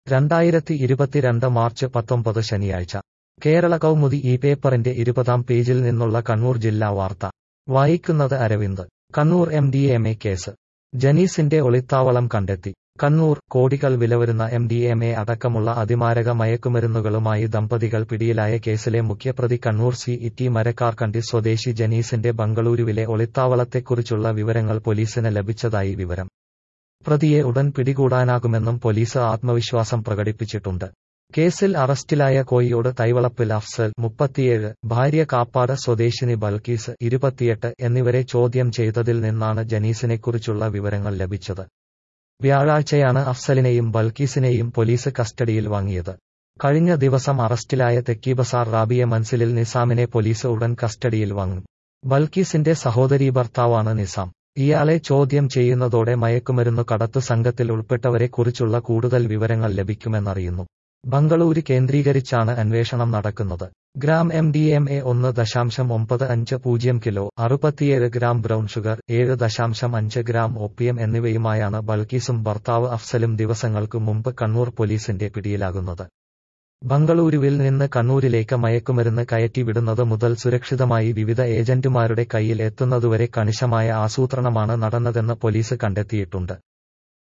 രണ്ടായിരത്തി ഇരുപത്തിരണ്ട് മാർച്ച് പത്തൊമ്പത് ശനിയാഴ്ച കേരള കൗമുദി ഈ പേപ്പറിന്റെ ഇരുപതാം പേജിൽ നിന്നുള്ള കണ്ണൂർ ജില്ലാ വാർത്ത വായിക്കുന്നത് Aravind Kannur M D M A case ജനീസിന്റെ ഒളിത്താവളം കണ്ടെത്തി കണ്ണൂർ കോടികൾ വിലവരുന്ന എം ഡി എം എ അടക്കമുള്ള അതിമാരക മയക്കുമരുന്നുകളുമായി ദമ്പതികൾ പിടിയിലായ കേസിലെ മുഖ്യപ്രതി കണ്ണൂർ സി ഇറ്റി മരക്കാർകണ്ടി സ്വദേശി ജനീസിന്റെ ബംഗളൂരുവിലെ ഒളിത്താവളത്തെക്കുറിച്ചുള്ള വിവരങ്ങൾ പോലീസിന് ലഭിച്ചതായി വിവരം പ്രതിയെ ഉടൻ പിടികൂടാനാകുമെന്നും പോലീസ് ആത്മവിശ്വാസം പ്രകടിപ്പിച്ചിട്ടുണ്ട് കേസിൽ അറസ്റ്റിലായ കോയിയോട് തൈവളപ്പിൽ അഫ്സൽ മുപ്പത്തിയേഴ് ഭാര്യ കാപ്പാട് സ്വദേശിനി ബൽക്കീസ് ഇരുപത്തിയെട്ട് എന്നിവരെ ചോദ്യം ചെയ്തതിൽ നിന്നാണ് ജനീസിനെക്കുറിച്ചുള്ള വിവരങ്ങൾ ലഭിച്ചത് വ്യാഴാഴ്ചയാണ് അഫ്സലിനെയും ബൽക്കീസിനെയും പോലീസ് കസ്റ്റഡിയിൽ വാങ്ങിയത് കഴിഞ്ഞ ദിവസം അറസ്റ്റിലായ തെക്കീബസാർ റാബിയ മൻസിലിൽ നിസാമിനെ പോലീസ് ഉടൻ കസ്റ്റഡിയിൽ വാങ്ങും ബൽക്കീസിന്റെ സഹോദരീ ഭർത്താവാണ് നിസാം ഇയാളെ ചോദ്യം ചെയ്യുന്നതോടെ മയക്കുമരുന്നു കടത്തു സംഘത്തിൽ ഉൾപ്പെട്ടവരെ കുറിച്ചുള്ള കൂടുതൽ വിവരങ്ങൾ ലഭിക്കുമെന്നറിയുന്നു ബംഗളൂരു കേന്ദ്രീകരിച്ചാണ് അന്വേഷണം നടക്കുന്നത് gram M D M A ഒന്ന് ദശാംശം ഒമ്പത് അഞ്ച് പൂജ്യം കിലോ അറുപത്തിയേഴ് ഗ്രാം ബ്രൗൺ ഷുഗർ ഏഴ് ദശാംശം അഞ്ച് ഗ്രാം ഒപ്പിയം എന്നിവയുമായാണ് ബൾക്കീസും ഭർത്താവ് അഫ്സലും ദിവസങ്ങൾക്ക് മുമ്പ് കണ്ണൂർ പോലീസിന്റെ പിടിയിലാകുന്നത് ബംഗളൂരുവിൽ നിന്ന് കണ്ണൂരിലേക്ക് മയക്കുമരുന്ന് കയറ്റി വിടുന്നത് മുതൽ സുരക്ഷിതമായി വിവിധ ഏജന്റുമാരുടെ കയ്യിൽ എത്തുന്നതുവരെ കണിശമായ ആസൂത്രണമാണ് നടന്നതെന്ന് പോലീസ് കണ്ടെത്തിയിട്ടുണ്ട്